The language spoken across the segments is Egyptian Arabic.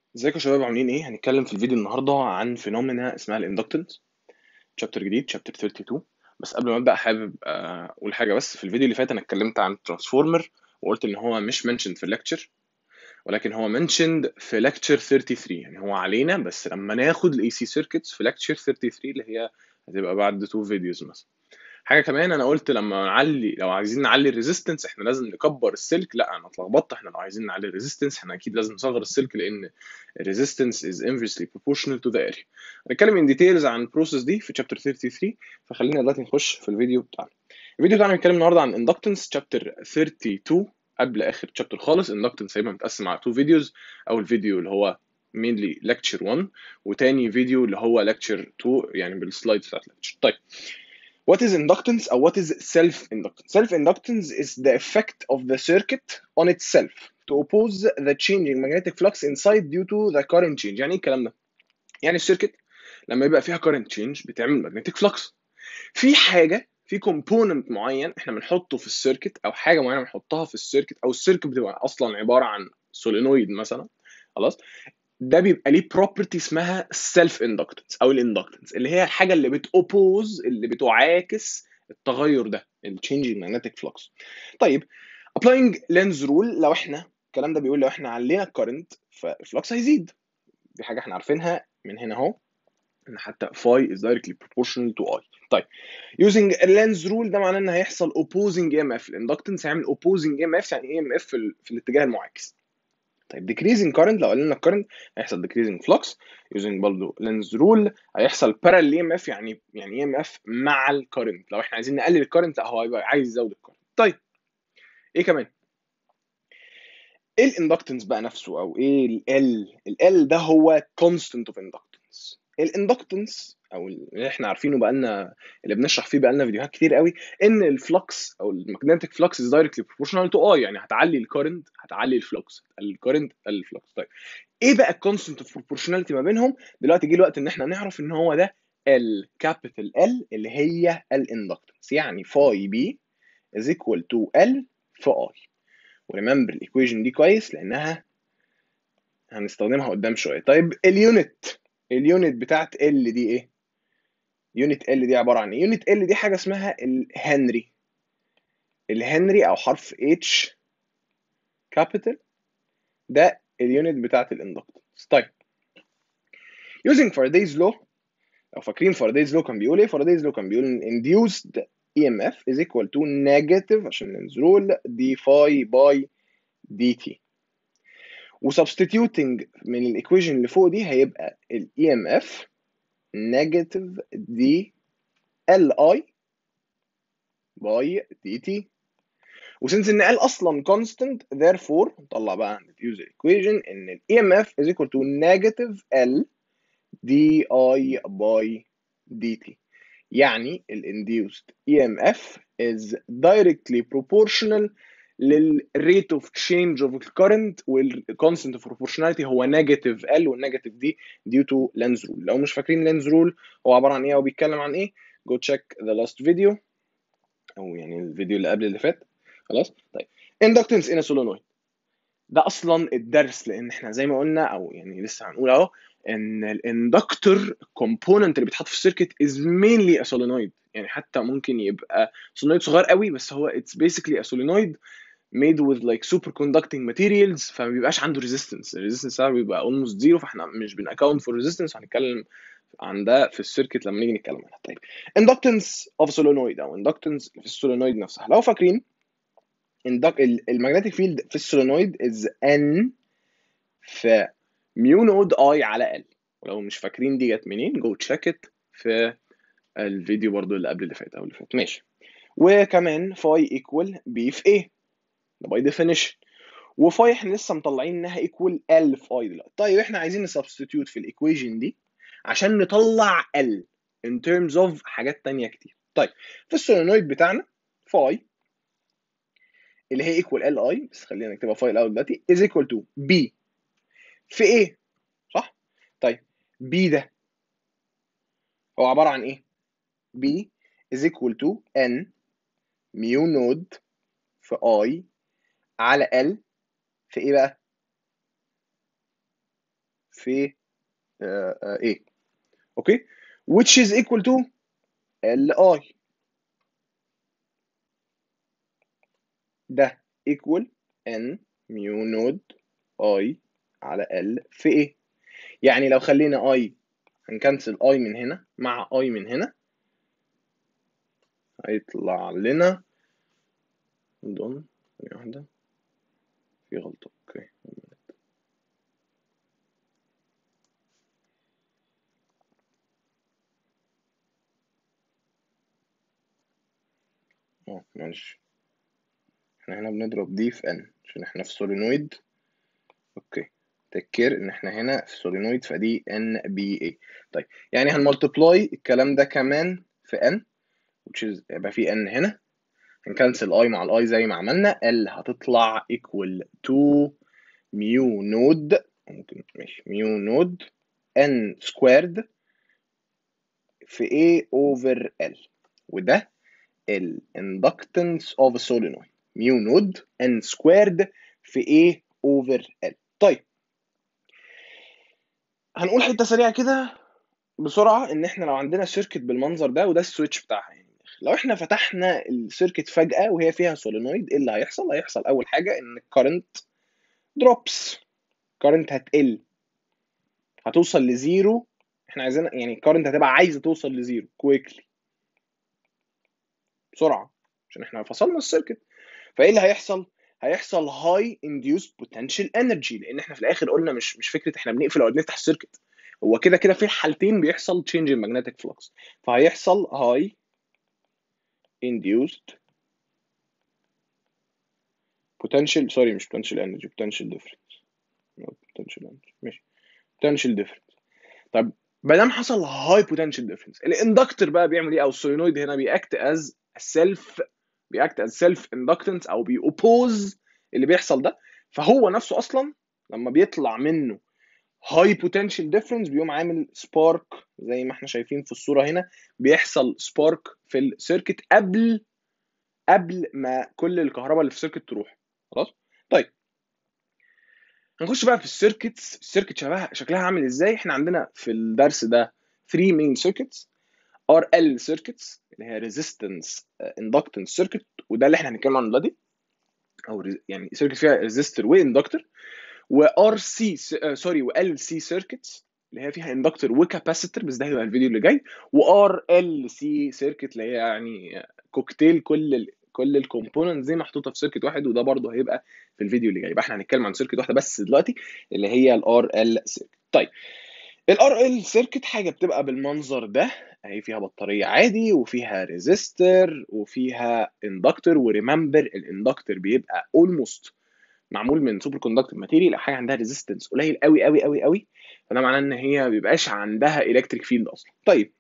ازيكم يا شباب عاملين ايه؟ هنتكلم في الفيديو النهارده عن فينومينا اسمها الاندكتنس شابتر جديد شابتر 32 بس قبل ما ابدا حابب آه، اقول حاجه بس في الفيديو اللي فات انا اتكلمت عن الترانسفورمر وقلت ان هو مش منشند في الليكتشر ولكن هو منشند في ليكتشر 33 يعني هو علينا بس لما ناخد الاي سي سيركتس في ليكتشر 33 اللي هي هتبقى بعد تو فيديوز مثلا حاجه كمان انا قلت لما نعلي لو عايزين نعلي الريزيستنس احنا لازم نكبر السلك لا انا اتلخبطت احنا لو عايزين نعلي الريزيستنس احنا اكيد لازم نصغر السلك لان الريزيستنس is inversely proportional to the area هنتكلم ان ديتيلز عن البروسيس دي في chapter 33 فخلينا دلوقتي نخش في الفيديو بتاعنا الفيديو بتاعنا بيتكلم النهارده عن inductance chapter 32 قبل اخر chapter خالص inductance هيبقى متقسم على تو فيديوز اول فيديو اللي هو mainly lecture 1 وتاني فيديو اللي هو lecture 2 يعني بالسلايدز بتاعت lecture طيب What is inductance or what is self-inductance? Self-inductance is the effect of the circuit on itself to oppose the changing magnetic flux inside due to the current change. يعني ايه الكلام ده؟ يعني السيركت لما يبقى فيها current change بتعمل magnetic flux. في حاجة في component معين احنا بنحطه في السيركت او حاجة معينة بنحطها في السيركت او السيركت بتبقى اصلا عبارة عن سولينويد مثلا خلاص ده بيبقى ليه بروبرتي اسمها سيلف اندكتنس او الاندكتنس اللي هي الحاجه اللي بتوبوز اللي بتعاكس التغير ده التشينجينج ماجنتيك فلكس طيب ابلاينج لينز رول لو احنا الكلام ده بيقول لو احنا علينا الكرنت فالفلكس هيزيد دي حاجه احنا عارفينها من هنا اهو ان حتى phi is directly proportional to I طيب using لينز رول ده معناه ان هيحصل opposing EMF الاندكتنس هيعمل opposing EMF يعني EMF في, ال- في الاتجاه المعاكس طيب decreasing current لو قلنا current هيحصل decreasing flux using برضه lens rule هيحصل parallel EMF يعني يعني EMF مع الكرنت لو احنا عايزين نقلل الكرنت لا هو هيبقى عايز يزود الكرنت طيب ايه كمان ايه الاندكتنس بقى نفسه او ايه ال L ال L ده هو constant of inductance الاندكتنس او اللي احنا عارفينه بقالنا اللي بنشرح فيه بقالنا فيديوهات كتير قوي ان الفلكس او المagnetic flux is directly proportional to I يعني هتعلي الكرنت هتعلي الفلكس هتقلل الكرنت هتقلل الفلكس طيب ايه بقى الكونستنت اوف proportionality ما بينهم دلوقتي جه الوقت ان احنا نعرف ان هو ده ال capital L اللي هي الاندكتنس يعني phi B is equal to L في I وريمبر الايكويشن دي كويس لانها هنستخدمها قدام شويه طيب اليونت اليونت بتاعت ال دي ايه يونت ال دي عباره عن ايه يونت ال دي حاجه اسمها الهنري الهنري او حرف اتش كابيتال ده اليونت بتاعت الاندكتنس طيب using Faraday's law لو فاكرين Faraday's law كان بيقول ايه Faraday's law كان بيقول ان induced EMF is equal to negative عشان ننزل دي phi by dt وسبستيتيوتنج من الايكويشن اللي فوق دي هيبقى ال EMF negative دي Li by dt وسنس ان L اصلا constant therefore نطلع بقى عند اليوزر equation ان ال EMF is equal to negative L di by dt يعني ال induced EMF is directly proportional للريت اوف تشينج اوف الكرنت والكونستنت اوف proportionality هو نيجاتيف ال والنيجاتيف دي due to لينز رول لو مش فاكرين لينز رول هو عباره عن ايه او بيتكلم عن ايه جو تشيك ذا لاست فيديو او يعني الفيديو اللي قبل اللي فات خلاص طيب inductance in a solenoid ده اصلا الدرس لان احنا زي ما قلنا او يعني لسه هنقول اهو ان الاندكتور كومبوننت اللي بيتحط في السيركت is mainly a solenoid يعني حتى ممكن يبقى solenoid صغير قوي بس هو it's basically a solenoid made with like superconducting materials فما بيبقاش عنده resistance الريزيستنس بتاعه بيبقى almost zero فاحنا مش بن account for resistance هنتكلم عن ده في السيركت لما نيجي نتكلم عنها طيب inductance of solenoid او inductance في السولينويد نفسها لو فاكرين المagnetic field في السولينويد is n في ميو نود اي على ال ولو مش فاكرين دي جت منين جو تشيك ات في الفيديو برضو اللي قبل اللي فات او اللي فات ماشي وكمان فاي ايكوال بي في ايه ده باي ديفينيشن وفاي احنا لسه مطلعين انها ايكوال ال في اي دلوقتي طيب احنا عايزين نسبستيوت في الايكويشن دي عشان نطلع ال in terms of حاجات تانية كتير طيب في السولينويد بتاعنا فاي اللي هي ايكوال ال اي بس خلينا نكتبها فاي الاول دلوقتي is equal to بي في ايه صح طيب بي ده هو عباره عن ايه بي is equal to n ميو نود في I على L في ايه بقى؟ في آه، آه، A اوكي which is equal to ال I ده equal n ميو نود I على L في A يعني لو خلينا I هنكنسل I من هنا مع I من هنا هيطلع لنا hold on ثانية واحدة في غلطة اوكي اه معلش احنا هنا بنضرب دي في n عشان احنا في سولينويد اوكي تذكر ان احنا هنا في سولينويد فدي n b a طيب يعني هنملتبلاي الكلام ده كمان في n which is يبقى في n هنا هنكنسل i مع الاي زي ما عملنا l هتطلع equal to ميو نود ممكن ماشي ميو نود n squared في a over l وده ال inductance of a solenoid ميو نود n squared في a over l طيب هنقول حته سريعه كده بسرعه ان احنا لو عندنا سيركت بالمنظر ده وده السويتش بتاعها يعني لو احنا فتحنا السيركت فجاه وهي فيها سولينويد ايه اللي هيحصل هيحصل اول حاجه ان الكرنت دروبس كرنت هتقل هتوصل لزيرو احنا عايزين يعني الكرنت هتبقى عايزه توصل لزيرو كويكلي بسرعه عشان احنا فصلنا السيركت فايه اللي هيحصل هيحصل هاي انديوس بوتنشال انرجي لان احنا في الاخر قلنا مش مش فكره احنا بنقفل او بنفتح السيركت هو كده كده في الحالتين بيحصل تشينج ان ماجنتيك فلكس فهيحصل هاي induced potential سوري مش potential energy potential difference not potential energy ماشي potential difference طب ما دام حصل high potential difference الاندكتور بقى بيعمل ايه او السولينويد هنا بيأكت as self بيأكت as self inductance او بيوبوز اللي بيحصل ده فهو نفسه اصلا لما بيطلع منه هاي بوتنشال ديفرنس بيقوم عامل سبارك زي ما احنا شايفين في الصوره هنا بيحصل سبارك في السيركت قبل قبل ما كل الكهرباء اللي في السيركت تروح خلاص طيب هنخش بقى في السيركتس السيركت شبه شكلها عامل ازاي احنا عندنا في الدرس ده 3 مين سيركتس ار ال سيركتس اللي هي ريزيستنس اندكتنس سيركت وده اللي احنا هنتكلم عنه دلوقتي او يعني سيركت فيها ريزيستور واندكتور وار سي سوري وال سي سيركتس اللي هي فيها اندكتور وكاباسيتور بس ده هيبقى الفيديو اللي جاي وار ال سي سيركت اللي هي يعني كوكتيل كل ال كل الكومبوننتس دي محطوطه في سيركت واحد وده برضه هيبقى في الفيديو اللي جاي يبقى احنا هنتكلم عن سيركت واحده بس دلوقتي اللي هي الار ال سيركت طيب الار ال سيركت حاجه بتبقى بالمنظر ده اهي فيها بطاريه عادي وفيها ريزيستور وفيها اندكتور وريمبر الاندكتور بيبقى اولموست معمول من سوبر كوندكتور ماتيريال او حاجه عندها ريزيستنس قليل قوي قوي قوي قوي فده معناه ان هي ما بيبقاش عندها الكتريك فيلد اصلا طيب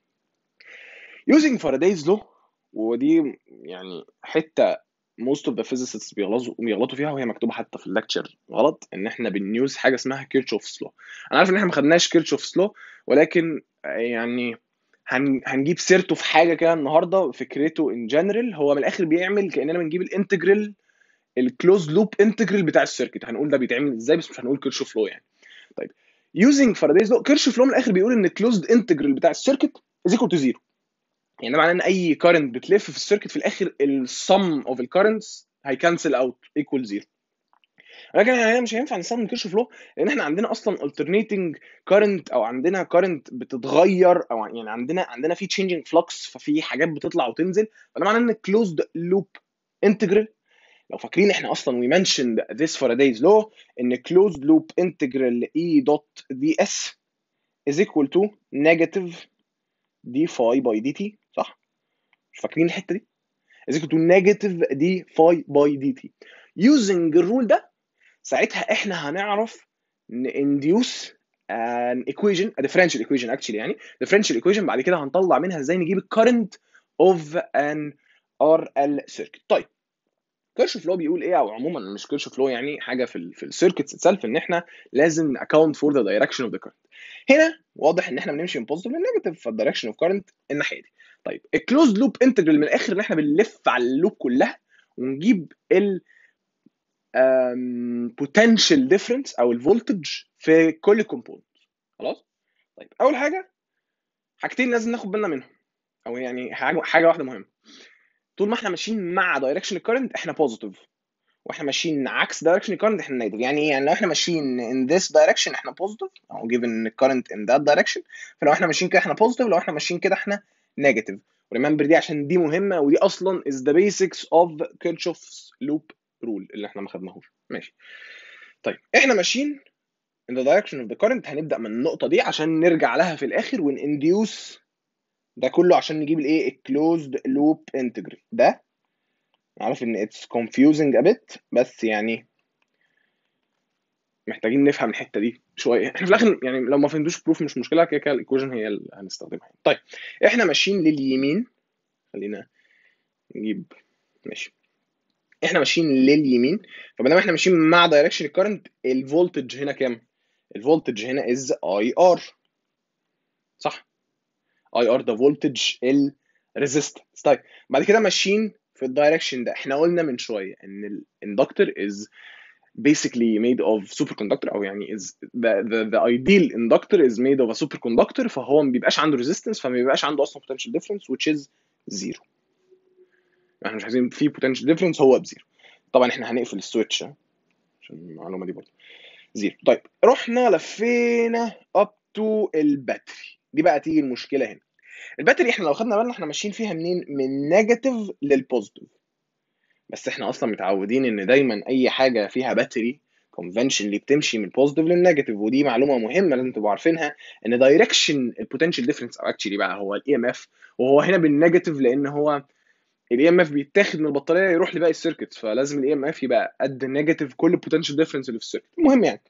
using Faraday's law ودي يعني حته most of the physicists بيغلطوا بيغلطوا فيها وهي مكتوبه حتى في الليكتشر غلط ان احنا بنيوز حاجه اسمها كيرشوفس لو انا عارف ان احنا ما خدناش كيرشوفس لو ولكن يعني هن... هنجيب سيرته في حاجه كده النهارده فكرته ان جنرال هو من الاخر بيعمل كاننا بنجيب الانتجرال الكلوز لوب انتجرال بتاع السيركت هنقول ده بيتعمل ازاي بس مش هنقول كيرشوف لو يعني طيب يوزنج فارادايز لو كيرشوف لو من الاخر بيقول ان الكلوزد انتجرال بتاع السيركت از ايكوال تو زيرو يعني ده معناه ان اي كارنت بتلف في السيركت في الاخر السم اوف الكارنتس هيكنسل اوت ايكوال زيرو ولكن احنا مش هينفع نستخدم كيرشوف لو لان احنا عندنا اصلا alternating current او عندنا current بتتغير او يعني عندنا عندنا في changing flux ففي حاجات بتطلع وتنزل فده معناه ان closed loop integral لو فاكرين احنا اصلا we mentioned this Faraday's law ان closed loop integral E dot ds is equal to negative d phi by dt صح؟ مش فاكرين الحته دي؟ is equal to negative d phi by dt using الرول ده ساعتها احنا هنعرف induce an equation a differential equation actually يعني differential equation بعد كده هنطلع منها ازاي نجيب الكرنت of an RL circuit طيب كيرشوف لو بيقول ايه او عموما مش كيرشوف لو يعني حاجه في ال في السيركتس اتسلف ان احنا لازم account for the direction of the current هنا واضح ان احنا بنمشي من بوزيتيف لنيجاتيف فالدايركشن اوف كارنت الناحيه دي طيب الكلوز لوب انتجرال من الاخر ان احنا بنلف على اللوب كلها ونجيب ال potential difference او الفولتج في كل كومبوننت خلاص طيب اول حاجه حاجتين لازم ناخد بالنا منهم او يعني حاجه حاجه واحده مهمه طول ما احنا ماشيين مع دايركشن الكرنت احنا بوزيتيف واحنا ماشيين عكس دايركشن الكرنت احنا نيجاتيف يعني ايه يعني لو احنا ماشيين in this direction احنا بوزيتيف او given current in that direction فلو احنا ماشيين كده احنا بوزيتيف لو احنا ماشيين كده احنا نيجاتيف وريمبر دي عشان دي مهمه ودي اصلا is the basics of Kirchhoff's loop rule اللي احنا ما خدناهوش ماشي طيب احنا ماشيين in the direction of the current هنبدا من النقطه دي عشان نرجع لها في الاخر ونincrease ده كله عشان نجيب الايه الكلوزد لوب انتجرال ده عارف ان اتس confusing a bit بس يعني محتاجين نفهم الحته دي شويه احنا في الاخر يعني لو ما فهمتوش بروف مش مشكله كده كده الايكويشن هي اللي هنستخدمها طيب احنا ماشيين لليمين خلينا نجيب ماشي احنا ماشيين لليمين فما دام احنا ماشيين مع دايركشن الكرنت الفولتج هنا كام الفولتج هنا از اي ار صح اي ار ده فولتج الريزيستنس طيب بعد كده ماشيين في الدايركشن ده احنا قلنا من شويه ان الاندكتور از basically made of superconductor او يعني is the, the, the ideal inductor is made of a superconductor فهو ما بيبقاش عنده resistance فما بيبقاش عنده اصلا potential difference which is zero احنا مش عايزين في potential difference هو بزيرو طبعا احنا هنقفل السويتش عشان المعلومه دي برضه زيرو طيب رحنا لفينا اب تو الباتري دي بقى تيجي المشكله هنا الباتري احنا لو خدنا بالنا احنا ماشيين فيها منين من نيجاتيف للبوزيتيف بس احنا اصلا متعودين ان دايما اي حاجه فيها باتري كونفنشنلي بتمشي من البوزيتيف للنيجاتيف ودي معلومه مهمه لازم تبقوا عارفينها ان دايركشن البوتنشال ديفرنس او اكشلي بقى هو الاي ام اف وهو هنا بالنيجاتيف لان هو الاي ام اف بيتاخد من البطاريه يروح لباقي السيركتس فلازم الاي ام اف يبقى قد نيجاتيف كل البوتنشال ديفرنس اللي في السيركت المهم يعني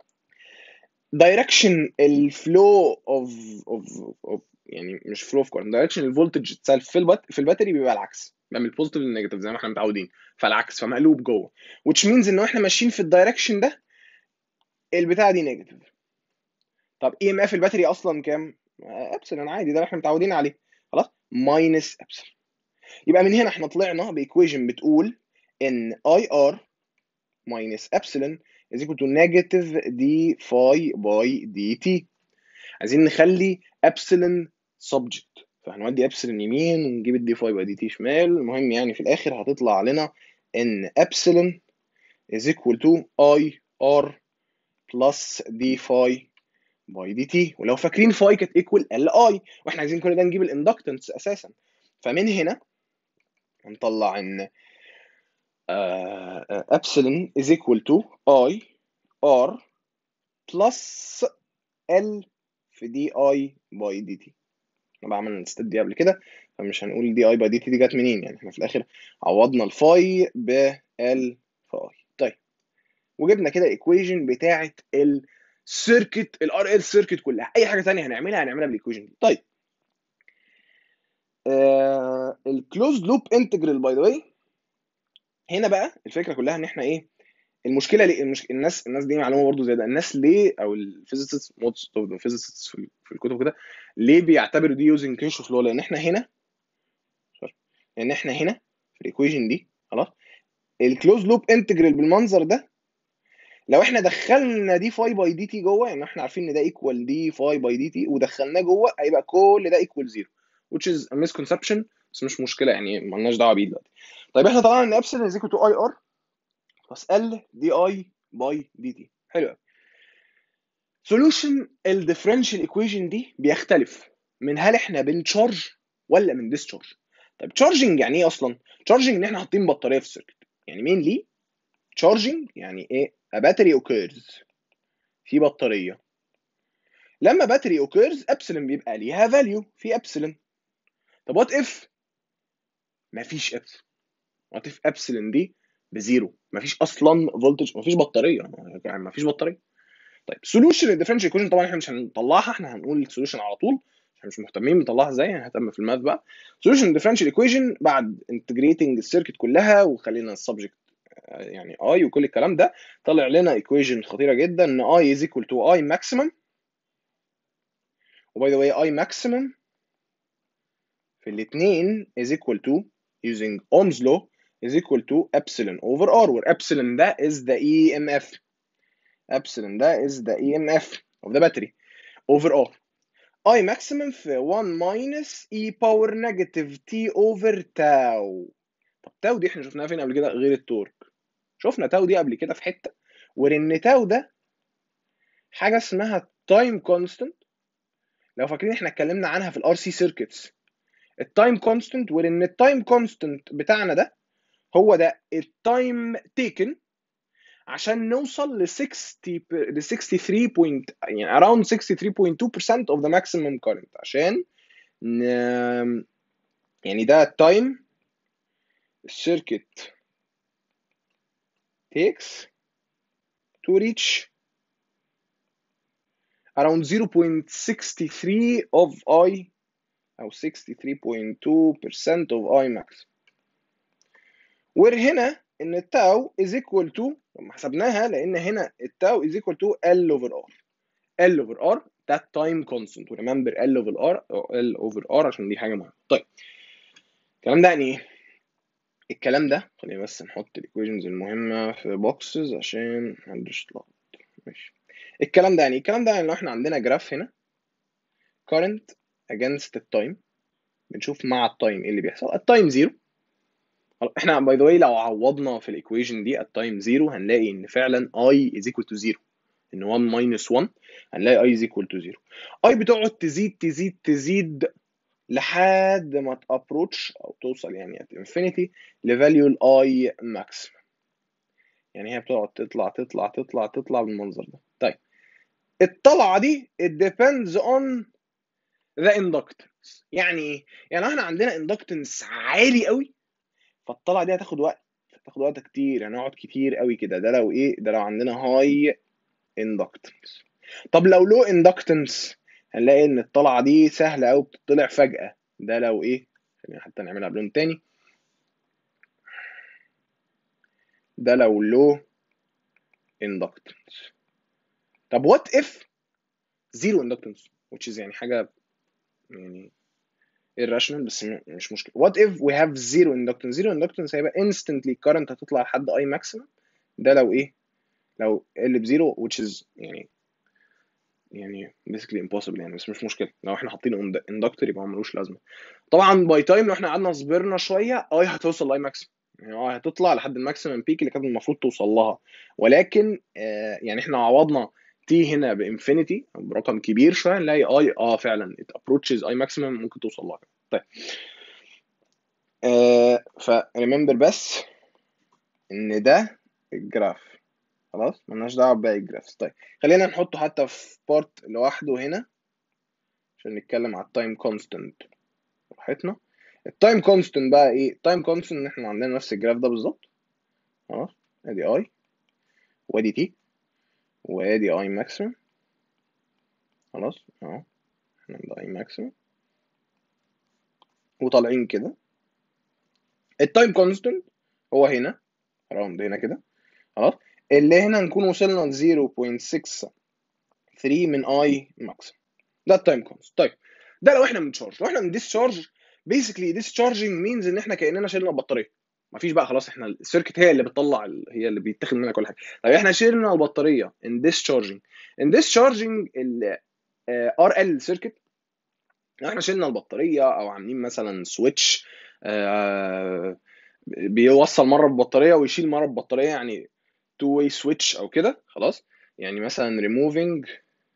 دايركشن الفلو اوف اوف يعني مش فلو اوف كورنت دايركشن الفولتج اتسلف في البات في الباتري بيبقى العكس بيبقى من البوزيتيف للنيجاتيف زي ما احنا متعودين فالعكس فمقلوب جوه which means ان احنا ماشيين في الدايركشن ده البتاعه دي نيجاتيف طب اي ام اف الباتري اصلا كام؟ ابسلون عادي ده اللي احنا متعودين عليه خلاص ماينس ابسلون يبقى من هنا احنا طلعنا بايكويشن بتقول ان اي ار ماينس ابسلون is equal to negative d phi by dt عايزين نخلي ابسلون subject فهنودي ابسلون يمين ونجيب الدي فاي باي دي تي شمال المهم يعني في الاخر هتطلع لنا ان ابسلون is equal to i r plus d phi باي دي تي ولو فاكرين فاي كانت ايكوال ال اي واحنا عايزين كل ده نجيب الاندكتنس اساسا فمن هنا هنطلع ان ابسلون is equal to i r plus ال في دي اي باي دي تي احنا بقى عملنا الستيب دي قبل كده فمش هنقول دي اي باي دي تي دي جت منين يعني احنا في الاخر عوضنا الفاي ب ال في اي طيب وجبنا كده الايكويجن بتاعه السيركت الار ال سيركت كلها اي حاجه ثانيه هنعملها هنعملها بالايكويجن دي طيب آه الكلوز لوب انتجرال باي ذا واي هنا بقى الفكره كلها ان احنا ايه المشكله ليه المش... الناس الناس دي معلومه برضو زياده الناس ليه او الفيزيست موست اوف الفيزيست في, في الكتب كده ليه بيعتبروا دي يوزنج كيرشوف لو لان احنا هنا لان احنا هنا في الايكويشن دي خلاص الكلوز لوب انتجرال بالمنظر ده لو احنا دخلنا دي فاي باي دي تي جوه يعني احنا عارفين ان ده ايكوال دي فاي باي دي تي ودخلناه جوه هيبقى كل ده ايكوال زيرو which is a misconception بس مش مشكله يعني مالناش دعوه بيه دلوقتي طيب احنا طبعا ان ابسلون از ايكوال تو اي ار بلس ال دي اي باي دي تي حلو قوي سوليوشن الديفرنشال ايكويشن دي بيختلف من هل احنا بنشارج ولا من ديسشارج طيب تشارجنج يعني ايه اصلا تشارجنج ان احنا حاطين بطاريه في السيركت يعني مين ليه تشارجنج يعني ايه a battery occurs في بطاريه لما باتري اوكيرز ابسلون بيبقى ليها فاليو في ابسلون طب وات اف مفيش ابسلون وات اف ابسلون دي بزيرو مفيش اصلا فولتج مفيش بطاريه يعني مفيش بطاريه طيب سوليوشن الديفرنشال ايكويشن طبعا احنا مش هنطلعها احنا هنقول السوليوشن على طول احنا مش مهتمين نطلعها ازاي هنهتم في الماث بقى سوليوشن الديفرنشال ايكويشن بعد انتجريتنج السيركت كلها وخلينا السبجكت يعني اي وكل الكلام ده طلع لنا ايكويشن خطيره جدا ان اي از ايكوال تو اي ماكسيمم وباي ذا واي اي ماكسيمم في الاثنين is equal to using Ohm's law is equal to epsilon over r where epsilon ده is the EMF epsilon ده is the EMF of the battery اوفر ار اي ماكسيمم في 1 ماينس اي باور نيجاتيف تي اوفر تاو طب تاو دي احنا شفناها فين قبل كده غير التورك شفنا تاو دي قبل كده في حته ولان تاو ده حاجه اسمها تايم كونستنت لو فاكرين احنا اتكلمنا عنها في الار سي سيركتس التايم كونستنت ولان التايم كونستنت بتاعنا ده هو ده التايم تيكن عشان نوصل ل 60 ل 63 point يعني around 63.2% of the maximum current عشان ن... يعني ده التايم السيركت takes to reach around 0.63 of I أو 63.2% of I max وهنا إن التاو is equal to لما حسبناها لأن هنا التاو is equal to L over R L over R ده time constant remember L over R أو L over R عشان دي حاجة مهمة طيب الكلام ده يعني إيه؟ الكلام ده خلينا بس نحط الايكويشنز المهمة في بوكسز عشان محدش يطلع ماشي الكلام ده يعني الكلام ده يعني لو احنا عندنا جراف هنا current against التايم بنشوف مع التايم ايه اللي بيحصل التايم زيرو احنا باي ذا واي لو عوضنا في الايكويشن دي التايم زيرو هنلاقي ان فعلا i is equal to 0 ان 1 minus 1 هنلاقي i is equal to 0 i بتقعد تزيد تزيد تزيد لحد ما تابروتش او توصل يعني at infinity لفاليو الاي ماكسيمم يعني هي بتقعد تطلع تطلع تطلع تطلع بالمنظر ده طيب الطلعه دي it depends on the inductance يعني ايه يعني احنا عندنا inductance عالي قوي فالطلعه دي هتاخد وقت هتاخد وقت كتير هنقعد كتير قوي كده ده لو ايه ده لو عندنا هاي inductance طب لو لو inductance هنلاقي ان الطلعه دي سهله قوي بتطلع فجاه ده لو ايه خلينا حتى نعملها بلون تاني ده لو لو inductance طب what if zero inductance which is يعني حاجه يعني irrational بس مش مشكله what if we have zero inductance zero inductance هيبقى instantly current هتطلع لحد I maximum ده لو ايه لو ال بزيرو which is يعني يعني basically impossible يعني بس مش مشكله لو احنا حاطين اندكتور يبقى ملوش لازمه طبعا باي تايم لو احنا قعدنا صبرنا شويه اي هتوصل لاي ماكسيمم يعني اه هتطلع لحد الماكسيمم بيك اللي كانت المفروض توصل لها ولكن آه يعني احنا عوضنا تي هنا بانفينيتي برقم كبير شويه نلاقي اي اه فعلا ات ابروتشز اي ماكسيمم ممكن توصل لها طيب آه فريمبر بس ان ده الجراف خلاص ملناش دعوه بباقي الجرافس طيب خلينا نحطه حتى في بارت لوحده هنا عشان نتكلم على التايم كونستنت براحتنا التايم كونستنت بقى ايه التايم كونستنت ان احنا عندنا نفس الجراف ده بالظبط خلاص ادي اي وادي تي وادي اي ماكسيمم خلاص اهو احنا ده اي ماكسيمم وطالعين كده التايم كونستنت هو هنا اراوند هنا كده خلاص اللي هنا نكون وصلنا ل 0.63 من اي ماكسيمم ده التايم كونست طيب ده لو احنا بنتشارج لو احنا بنديسشارج بيسكلي ديسشارجنج مينز ان احنا كاننا شلنا البطاريه مفيش بقى خلاص احنا السيركت هي اللي بتطلع ال... هي اللي بيتاخد منها كل حاجه طيب احنا شلنا البطاريه ان ديسشارجنج ان ديسشارجنج ال ار ال سيركت لو احنا شلنا البطاريه او عاملين مثلا سويتش آه بيوصل مره ببطاريه ويشيل مره ببطاريه يعني تو واي سويتش او كده خلاص يعني مثلا removing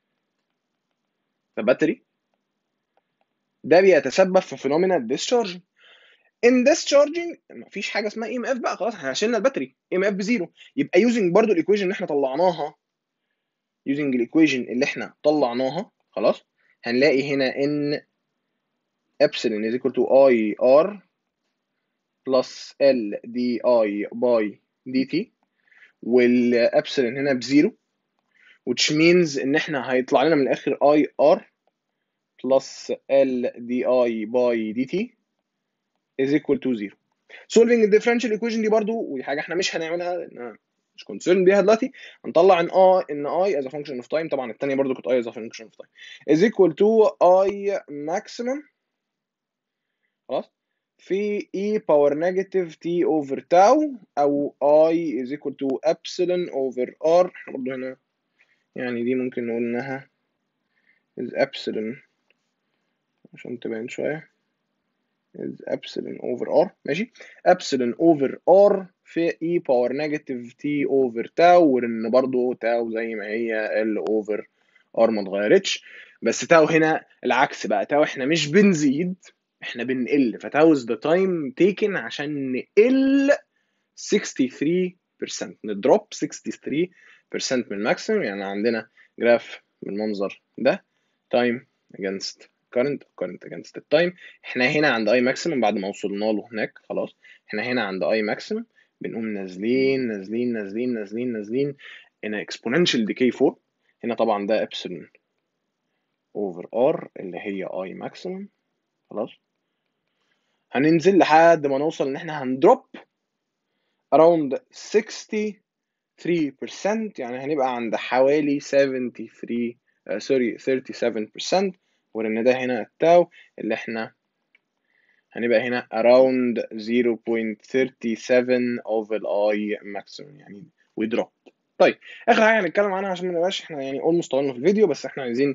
the battery ده بيتسبب في فينومينا discharging in discharging مفيش حاجه اسمها ام اف بقى خلاص احنا شلنا الباتري ام اف بزيرو يبقى يوزنج برضو الايكويشن اللي احنا طلعناها يوزنج الايكويشن اللي احنا طلعناها خلاص هنلاقي هنا ان epsilon is equal to i r plus l di by dt والابسلون هنا بزيرو which means ان احنا هيطلع لنا من الاخر اي ار plus ال دي اي باي دي تي is equal to 0 solving the differential equation دي برضو ودي حاجه احنا مش هنعملها لان مش concerned بيها دلوقتي هنطلع ان اه ان اي as a function of time طبعا الثانيه برضو كانت اي as a function of time is equal to i maximum خلاص في e power negative t over tau او i is equal to epsilon over r احنا برضه هنا يعني دي ممكن نقول انها is epsilon عشان تبان شوية is epsilon over r ماشي epsilon over r في e power negative t over tau وان برضو tau زي ما هي l over r ما اتغيرتش بس تاو هنا العكس بقى تاو احنا مش بنزيد احنا بنقل فتاو is the time taken عشان نقل 63% ندروب 63% من الماكسيمم يعني عندنا جراف بالمنظر ده time against current current against the time احنا هنا عند اي ماكسيمم بعد ما وصلنا له هناك خلاص احنا هنا عند اي ماكسيمم بنقوم نازلين نازلين نازلين نازلين نازلين in a exponential decay 4 هنا طبعا ده epsilon over r اللي هي i maximum خلاص هننزل لحد ما نوصل ان احنا هندروب around 63% يعني هنبقى عند حوالي 73 سوري 37% ولان ده هنا التاو اللي احنا هنبقى هنا around 0.37 of ال i maximum يعني we drop طيب اخر حاجه هنتكلم عنها عشان ما نبقاش احنا يعني اولموست طولنا في الفيديو بس احنا عايزين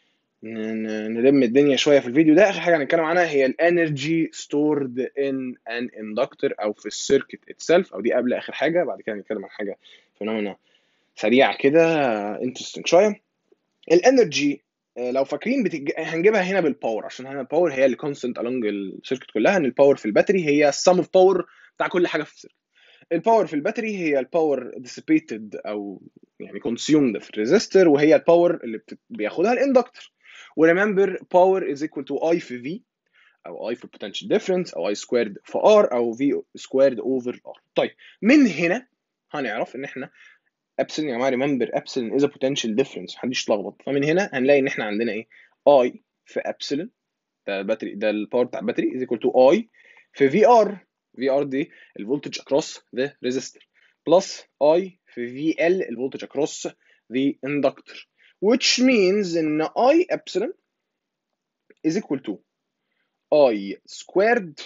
نلم الدنيا شويه في الفيديو ده اخر حاجه هنتكلم عنها هي الانرجي ستورد ان ان اندكتور او في السيركت اتسلف او دي قبل اخر حاجه بعد كده هنتكلم عن حاجه فينومينا سريعه كده انترستنج شويه الانرجي لو فاكرين بتج... هنجيبها هنا بالباور عشان هنا الباور هي اللي كونستنت along السيركت كلها ان الباور في الباتري هي السم اوف باور بتاع كل حاجه في السيركت الباور في الباتري هي الباور dissipated او يعني consumed في الريزستور وهي الباور اللي بت... بياخدها الاندكتور وريمبر باور از ايكوال تو اي في في او اي في potential difference او اي سكويرد في ار او في سكويرد اوفر ار طيب من هنا هنعرف ان احنا ابسلون يا جماعه ريمبر ابسلون از potential difference محدش يتلخبط فمن هنا هنلاقي ان احنا عندنا ايه اي في ابسلون ده الباتري ده الباور بتاع الباتري از ايكوال تو اي في في ار في ار دي الفولتج اكروس ذا ريزستور بلس اي في في ال الفولتج اكروس ذا اندكتور which means ان I epsilon is equal to I squared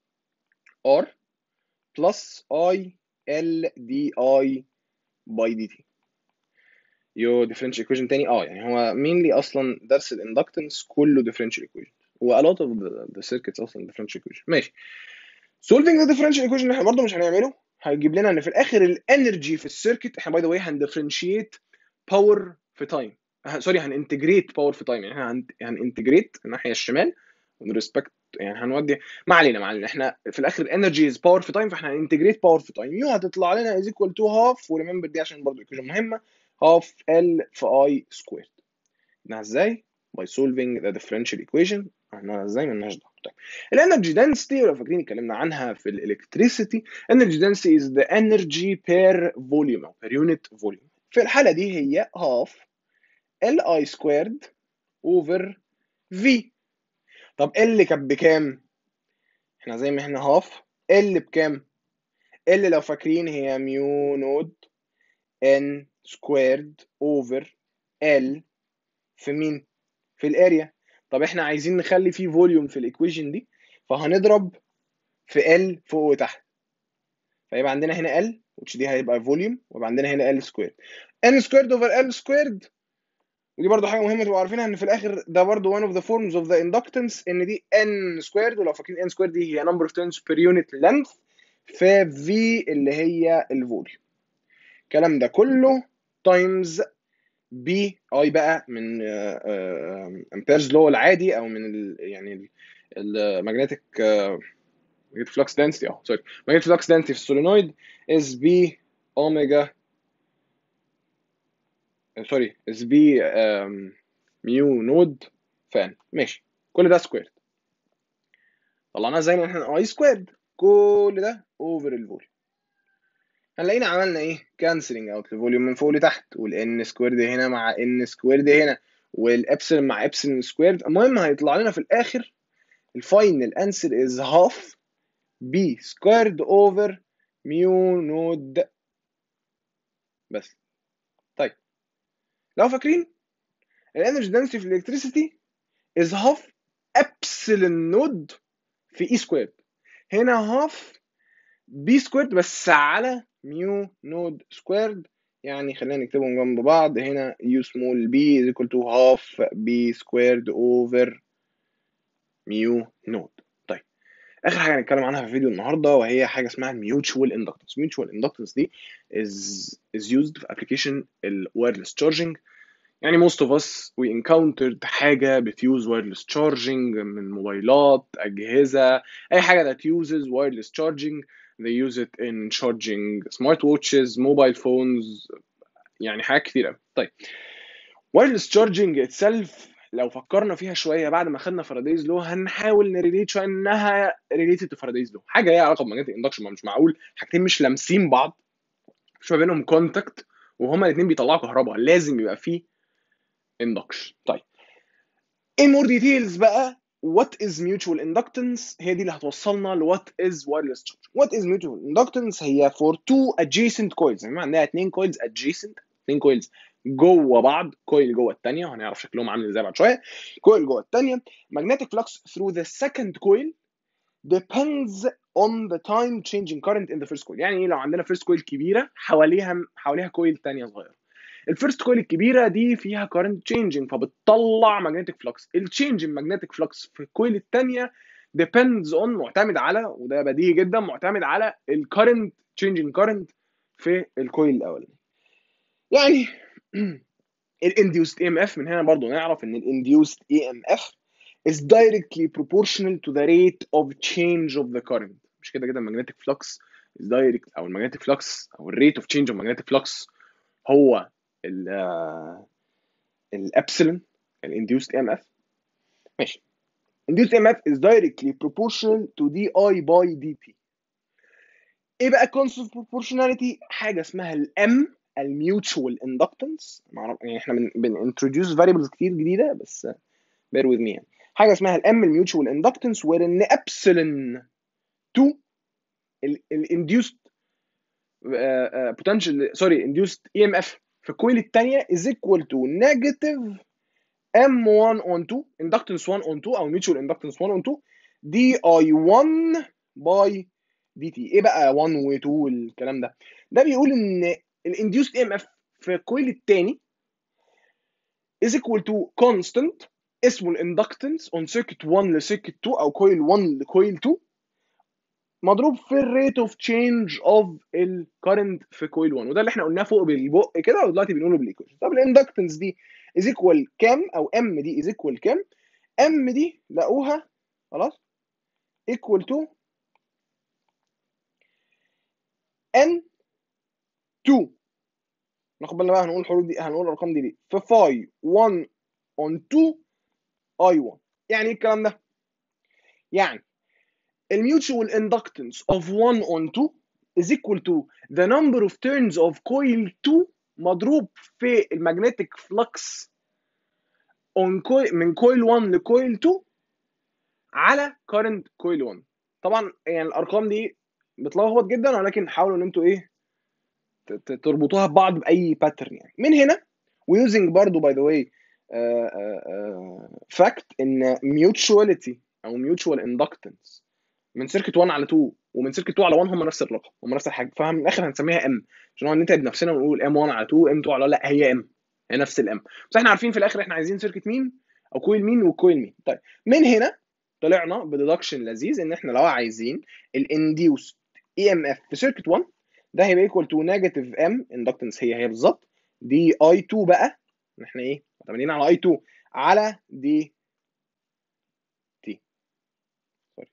R plus I L di by dt يو differential equation تاني اه يعني هو mainly اصلا درس الاندكتنس كله differential equation و a lot of the, the circuits اصلا differential equation ماشي solving the differential equation اللي احنا برضه مش هنعمله هيجيب لنا ان في الاخر الانرجي في السيركت احنا باي ذا واي هندفرنشيت باور في تايم سوري هننتجريت باور في تايم يعني احنا هننتجريت الناحيه الشمال ونريسبكت يعني هنودي ما علينا ما علينا احنا في الاخر الانرجي از باور في تايم فاحنا هننتجريت باور في تايم يو هتطلع لنا از ايكوال تو هاف وريمبر دي عشان برضه ايكويشن مهمه هاف ال في اي سكويرد قلناها ازاي؟ by solving the differential equation احنا ازاي مالناش دعوه طيب الانرجي density لو فاكرين اتكلمنا عنها في الالكتريسيتي energy density is the energy per volume او per unit volume في الحاله دي هي half ال اي سكويرد اوفر في طب ال كانت بكام؟ احنا زي ما احنا هاف ال بكام؟ ال لو فاكرين هي ميو نود ان سكويرد اوفر ال في مين؟ في الاريا طب احنا عايزين نخلي فيه فوليوم في الايكويشن دي فهنضرب في ال فوق وتحت فيبقى عندنا هنا ال which دي هيبقى فوليوم ويبقى عندنا هنا ال سكويرد ان سكويرد اوفر ال سكويرد ودي برضو حاجه مهمه تبقوا عارفينها ان في الاخر ده برضو one of the forms of the inductance ان دي n squared ولو فاكرين n squared دي هي number of turns per unit length في v اللي هي الفوليوم الكلام ده كله times b اي بقى من امبيرز لو العادي او من ال يعني المagnetic magnetic flux density اه سوري magnetic flux density في السولينويد is b omega سوري اس بي ميو نود فان ماشي كل ده سكويرد طلعناه زي ما احنا اي سكويرد كل ده اوفر الفوليوم هنلاقينا عملنا ايه كانسلنج اوت الفوليوم من فوق لتحت والان سكويرد هنا مع ان سكويرد هنا والابسلون مع ابسلون سكويرد المهم هيطلع لنا في الاخر الفاينل انسر از هاف بي سكويرد اوفر ميو نود بس طيب لو فاكرين الانرجي دنسيتي في الالكتريسيتي از هاف ابسلون نود في اي سكويرد هنا هاف بي سكويرد بس على ميو نود سكويرد يعني خلينا نكتبهم جنب بعض هنا u small b is equal to half b squared over mu naught طيب اخر حاجه هنتكلم عنها في الفيديو النهارده وهي حاجه اسمها mutual inductance mutual inductance دي is is used في application ال wireless charging يعني most of us we encountered حاجة بتuse wireless charging من موبايلات أجهزة أي حاجة that uses wireless charging they use it in charging smartwatches mobile phones يعني حاجات كتير أوي طيب wireless charging itself لو فكرنا فيها شوية بعد ما خدنا فارادايز لو هنحاول نريليت شوية إنها related to فارادايز لو حاجة ليها علاقة بمagnetic induction ما مش معقول حاجتين مش لامسين بعض مش ما بينهم كونتاكت وهما الاتنين بيطلعوا كهرباء لازم يبقى فيه induction طيب in more details بقى what is mutual inductance هي دي اللي هتوصلنا ل what is wireless charging what is mutual inductance هي for two adjacent coils يعني عندنا اتنين coils adjacent اتنين coils جوه بعض كويل جوه الثانيه وهنعرف شكلهم عامل ازاي بعد شويه كويل جوه الثانيه magnetic flux through the second coil depends on the time changing current in the first coil يعني لو عندنا first coil كبيره حواليها حواليها كويل ثانيه صغيره الفيرست كويل الكبيره دي فيها كارنت تشينجينج فبتطلع ماجنتيك فلكس التشينج ماجنتيك فلكس في الكويل الثانيه depends on معتمد على وده بديهي جدا معتمد على الكارنت تشينجينج كارنت في الكويل الاولاني يعني الانديوست اي ام اف من هنا برضو نعرف ان الانديوست اي ام اف is directly proportional to the rate of change of the current مش كده كده magnetic flux is direct او المagnetic flux او الريت of change of magnetic flux هو ال الابسلون الانديوست ام اف ماشي induced EMF is directly proportional to di by dt ايه بقى concept of proportionality حاجه اسمها الام الميوتشوال اندكتنس يعني احنا بن, بن introduce variables كتير جديده بس bear with me يعني حاجه اسمها الام الميوتشوال اندكتنس وان ابسلون 2 الانديوست potential سوري induced EMF في الكويل الثانيه is equal to negative M1 on 2 inductance 1 on 2 او mutual inductance 1 on 2 DI1 by dt ايه بقى 1 و 2 والكلام ده ده بيقول ان الانديوست ام اف في الكويل الثاني is equal to constant اسمه الاندكتنس on circuit 1 لسيركت 2 او كويل 1 لكويل 2 مضروب في الريت اوف تشينج اوف الكرنت في كويل 1 وده اللي احنا قلناه فوق بالبق كده ودلوقتي بنقوله بالايكويشن طب الاندكتنس دي از ايكوال كام او ام دي از ايكوال كام ام دي لقوها خلاص ايكوال تو ان 2 ناخد بالنا بقى هنقول الحروف دي هنقول الارقام دي ليه في فاي 1 اون 2 اي 1 يعني ايه الكلام ده يعني الميوتشوال اندكتنس of 1 on 2 is equal to the number of turns of coil 2 مضروب في المagnetic flux on coil من coil 1 لcoil 2 على current coil 1 طبعا يعني الارقام دي بتلخبط جدا ولكن حاولوا ان انتوا ايه تربطوها ببعض باي باترن يعني من هنا ويوزنج برضو باي ذا واي فاكت ان mutuality او mutual inductance من سيركت 1 على 2 ومن سيركت 2 على 1 هم نفس الرقم هم نفس الحاجه فمن الاخر هنسميها ام عشان نقعد نتعب نفسنا ونقول ام 1 على 2 ام 2 على لا هي ام هي نفس الام بس احنا عارفين في الاخر احنا عايزين سيركت مين او كويل مين وكويل مين طيب من هنا طلعنا بديدكشن لذيذ ان احنا لو عايزين الانديوست اي ام اف في سيركت 1 ده هيبقى ايكوال تو نيجاتيف ام اندكتنس هي هي بالظبط دي اي 2 بقى احنا ايه معتمدين على اي 2 على دي تي سوري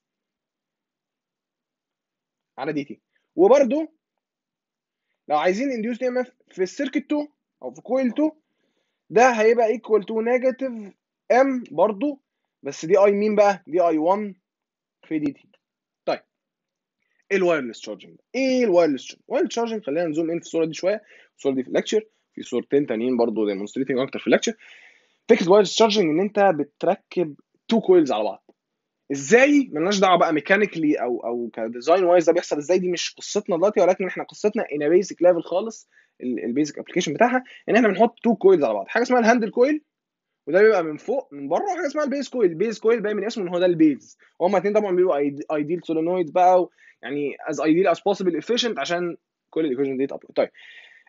على دي تي وبرده لو عايزين انديوس ام اف في السيركت 2 او في كويل 2 ده هيبقى ايكوال تو نيجاتيف ام برضه بس دي اي مين بقى دي اي 1 في دي تي طيب ايه الوايرلس تشارجنج ايه الوايرلس تشارجنج الوايرلس تشارجنج خلينا نزوم ان في الصوره دي شويه الصوره دي في الليكتشر في صورتين تانيين برضه ديمونستريتنج اكتر في الليكتشر فكره الوايرلس تشارجنج ان انت بتركب تو كويلز على بعض ازاي ملناش دعوه بقى ميكانيكلي او او كديزاين وايز ده بيحصل ازاي دي مش قصتنا دلوقتي ولكن احنا قصتنا ان بيسك ليفل خالص البيزك ابلكيشن بتاعها ان احنا بنحط تو كويلز على بعض حاجه اسمها الهاندل كويل وده بيبقى من فوق من بره وحاجه اسمها البيز كويل البيز كويل باين من اسمه ان هو ده البيز وهما الاثنين طبعا بيبقوا ايديل سولينويد بقى يعني از ايديل از بوسيبل افيشنت عشان كل الايكويشن دي تابلود طيب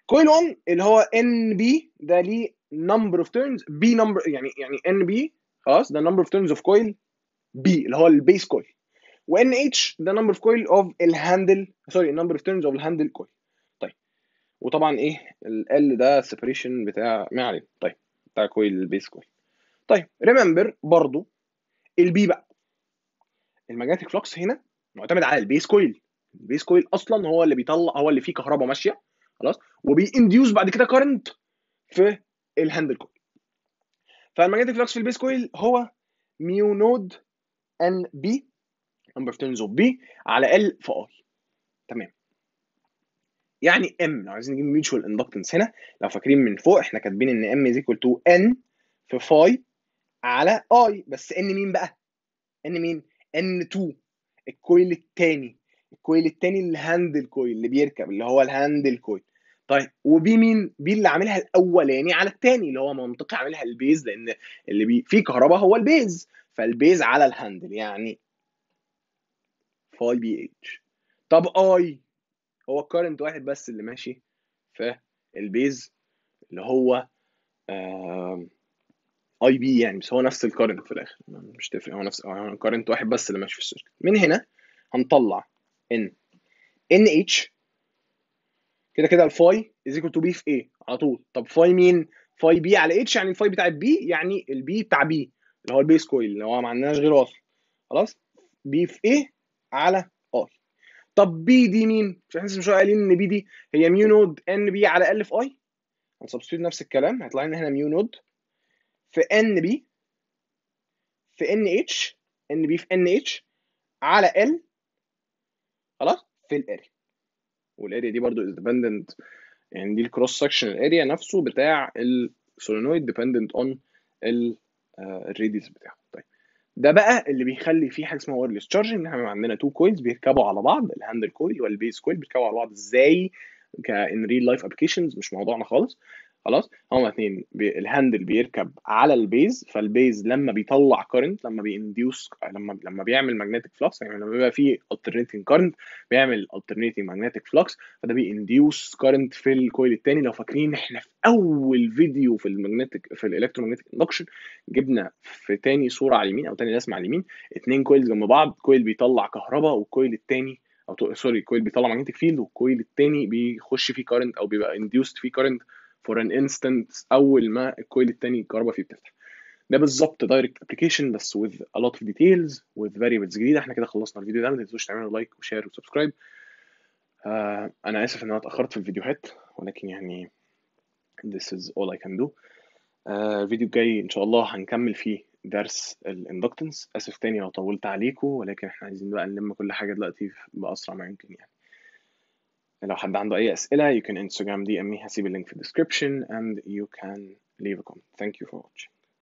كويل 1 اللي هو ان بي ده ليه نمبر اوف تيرنز بي نمبر يعني يعني ان بي خلاص ده نمبر اوف تيرنز اوف كويل بي اللي هو البيس كويل وان اتش ده نمبر اوف كويل اوف الهاندل سوري نمبر اوف تيرنز اوف الهاندل كويل طيب وطبعا ايه ال ده سيبريشن بتاع ما علينا طيب بتاع كويل البيس كويل طيب ريمبر برضو البي بقى الماجنتيك فلوكس هنا معتمد على البيس كويل البيس كويل اصلا هو اللي بيطلع هو اللي فيه كهرباء ماشيه خلاص وبينديوس بعد كده كارنت في الهاندل كويل فالماجنتيك فلوكس في البيس كويل هو ميو نود ان بي نمبر اوف تيرنز اوف بي على ال في اي تمام يعني ام لو عايزين نجيب ميوتشوال اندكتنس هنا لو فاكرين من فوق احنا كاتبين ان ام از ايكوال تو ان في فاي على اي بس ان مين بقى؟ ان مين؟ ان 2 الكويل الثاني الكويل الثاني الهاندل كويل اللي بيركب اللي هو الهاندل كويل طيب وبي مين؟ بي اللي عاملها الاولاني على الثاني اللي هو منطقي عاملها البيز لان اللي بي فيه كهرباء هو البيز فالبيز على الهاندل يعني فاي بي اتش طب اي هو الكارنت واحد بس اللي ماشي في البيز اللي هو اي بي يعني بس هو نفس الكارنت في الاخر مش تفرق هو نفس هو الكارنت واحد بس اللي ماشي في السيركت من هنا هنطلع ان ان اتش كده كده الفاي از ايكوال تو بي في ايه على طول طب فاي مين فاي بي على اتش يعني الفاي بتاع البي يعني البي بتاع بي اللي هو البيس كويل اللي هو ما عندناش غيره اصلا خلاص بي في ايه على اي طب بي دي مين مش احنا لسه شويه قايلين ان بي دي هي ميو نود ان بي على ال في اي هنسبستيوت نفس الكلام هيطلع لنا هنا ميو نود في ان بي في ان اتش ان بي في ان اتش على ال خلاص في الاريا والاريا دي برضو از ديبندنت يعني دي الكروس سكشن الاريا نفسه بتاع السولينويد ديبندنت اون الريديوس بتاعه طيب ده بقى اللي بيخلي فيه حاجه اسمها وايرلس تشارجنج ان احنا عندنا تو كويلز بيركبوا على بعض الهاندل كويل والبيس كويل بيركبوا على بعض ازاي كان ريل لايف ابلكيشنز مش موضوعنا خالص خلاص هما اتنين بي الهاندل بيركب على البيز فالبيز لما بيطلع كارنت لما بينديوس لما لما بيعمل ماجنتيك فلكس يعني لما بيبقى فيه alternating كارنت بيعمل alternating ماجنتيك فلكس فده بينديوس كارنت في الكويل الثاني لو فاكرين احنا في اول فيديو في الماجنتيك في الالكترومagnetic اندكشن جبنا في تاني صوره على اليمين او تاني رسمه على اليمين اتنين كويلز جنب بعض كويل بيطلع كهرباء والكويل الثاني او سوري كويل بيطلع ماجنتيك فيلد والكويل الثاني بيخش فيه كارنت او بيبقى انديوست فيه كارنت فور ان انستنت اول ما الكويل الثاني الكهرباء فيه بتفتح ده بالظبط دايركت ابلكيشن بس with a lot of details with variables جديده احنا كده خلصنا الفيديو ده ما تنسوش تعملوا لايك وشير وسبسكرايب آه انا اسف ان انا اتاخرت في الفيديوهات ولكن يعني this is all I can do آه الفيديو الجاي ان شاء الله هنكمل فيه درس الاندكتنس اسف تاني لو طولت عليكم ولكن احنا عايزين بقى نلم كل حاجه دلوقتي باسرع ما يمكن يعني لو حد عنده أي أسئلة you can Instagram DM me هسيب اللينك في الديسكريبشن and you can leave a comment. Thank you for watching.